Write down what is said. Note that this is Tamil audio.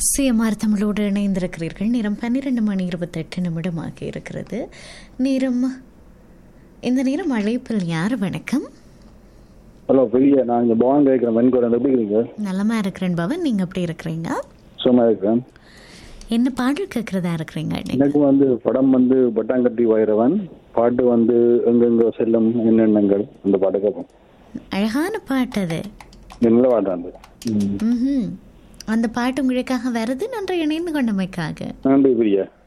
சிஎம்ஆர் தமிழோடு இணைந்திருக்கிறீர்கள் நேரம் பன்னிரெண்டு மணி இருபத்தெட்டு நிமிடமாக இருக்கிறது நேரம் இந்த நேரம் அழைப்பில் யார் வணக்கம் ஹலோ பெரிய நான் இங்கே பவான் கேட்குறேன் வெண்கோரன் எப்படி இருக்கீங்க நலமா இருக்கிறேன் பவன் நீங்க எப்படி இருக்கிறீங்க சும்மா இருக்கிறேன் என்ன பாடல் கேட்கறதா இருக்கிறீங்க நீங்க? எனக்கு வந்து படம் வந்து பட்டாங்கட்டி வைரவன் பாட்டு வந்து எங்கெங்க செல்லும் என்னென்னங்கள் அந்த பாட்டு கேட்போம் அழகான பாட்டு அது நல்ல பாட்டு அந்த ம். ம்ஹும். அந்த பாட்டு உங்களுக்காக வருது நன்று இணைந்து கொண்டமைக்காக நன்றி பிரியா